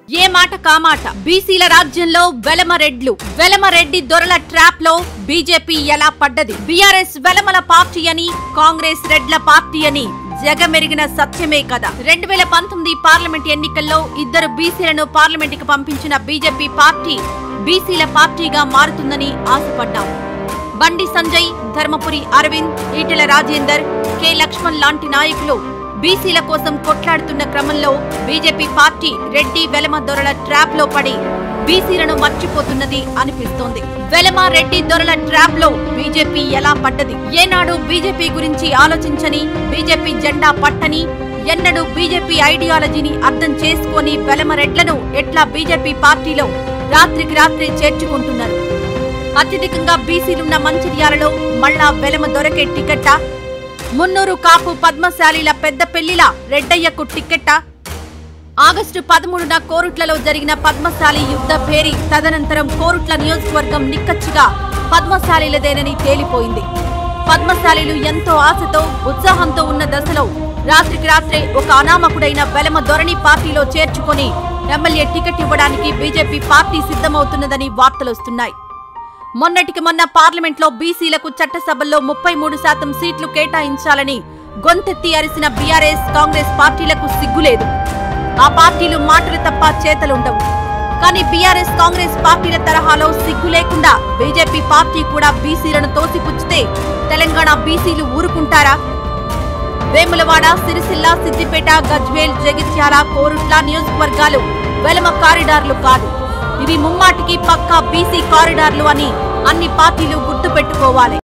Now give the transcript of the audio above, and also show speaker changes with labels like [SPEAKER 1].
[SPEAKER 1] ఏ మాట కామాట బీసీల రాజ్యంలో వెలమరెడ్లు వెలమరెడ్డి దొరల ట్రాప్ లో బీజేపీ ఎలా పడ్డది బీఆర్ఎస్ వెలమల పార్టీ అని కాంగ్రెస్ రెడ్ల పార్టీ అని జగమెరిగిన సత్యమే కదా రెండు వేల పంతొమ్మిది పార్లమెంట్ ఎన్నికల్లో ఇద్దరు బీసీలను పార్లమెంట్ కి పంపించిన బీజేపీ పార్టీ బీసీల పార్టీగా మారుతుందని ఆశపడ్డాం బండి సంజయ్ ధర్మపురి అరవింద్ ఈటెల రాజేందర్ కె లక్ష్మణ్ లాంటి నాయకులు బీసీల కోసం కొట్లాడుతున్న క్రమంలో బీజేపీ పార్టీ రెడ్డి వెలమ దొరల ట్రాప్ లో పడి బీసీలను మర్చిపోతున్నది అనిపిస్తోంది వెలమ రెడ్డి దొరల ట్రాప్ లో బీజేపీ ఎలా పడ్డది ఏనాడు బీజేపీ గురించి ఆలోచించని బీజేపీ జెండా పట్టని ఎన్నడూ బీజేపీ ఐడియాలజీని అర్థం చేసుకొని వెలమ రెడ్లను ఎట్లా బీజేపీ పార్టీలో రాత్రికి రాత్రే చేర్చుకుంటున్నారు అత్యధికంగా బీసీలున్న మంచిర్యాలలో మళ్ళా వెలమ దొరకే టికెట్టా మున్నూరు కాపు పద్మశాలీల పెద్ద పెళ్లిలా రెడ్డయ్యకు టికెట్టా ఆగస్టు పదమూడున కోరుట్లలో జరిగిన పద్మశాలి యుద్ధ భేరి తదనంతరం కోరుట్ల నియోజకవర్గం నిక్కచ్చిగా పద్మశాలీలదేనని తేలిపోయింది పద్మశాలీలు ఎంతో ఆశతో ఉత్సాహంతో ఉన్న దశలో రాత్రికి రాత్రే ఒక అనామకుడైన వెలమ ధోరణి పార్టీలో చేర్చుకొని ఎమ్మెల్యే టికెట్ ఇవ్వడానికి బీజేపీ పార్టీ సిద్ధమవుతున్నదని వార్తలొస్తున్నాయి మొన్నటికి మొన్న పార్లమెంట్లో బీసీలకు చట్టసభల్లో ముప్పై మూడు శాతం సీట్లు కేటాయించాలని గొంతెత్తి అరిసిన బీఆర్ఎస్ కాంగ్రెస్ పార్టీలకు సిగ్గులేదు ఆ పార్టీలు మాటలు తప్ప చేతలుండవు కానీ బీఆర్ఎస్ కాంగ్రెస్ పార్టీల తరహాలో సిగ్గు లేకుండా బీజేపీ పార్టీ కూడా బీసీలను తోసిపుచ్చితే తెలంగాణ బీసీలు ఊరుకుంటారా వేములవాడ సిరిసిల్ల సిద్దిపేట గజ్వేల్ జగిత్యాల కోరుట్ల నియోజకవర్గాలు వెలమ కారిడార్లు కాదు ఇవి ముమ్మాటికి పక్కా బీసీ కారిడార్లు అని అన్ని పార్టీలు గుర్తుపెట్టుకోవాలి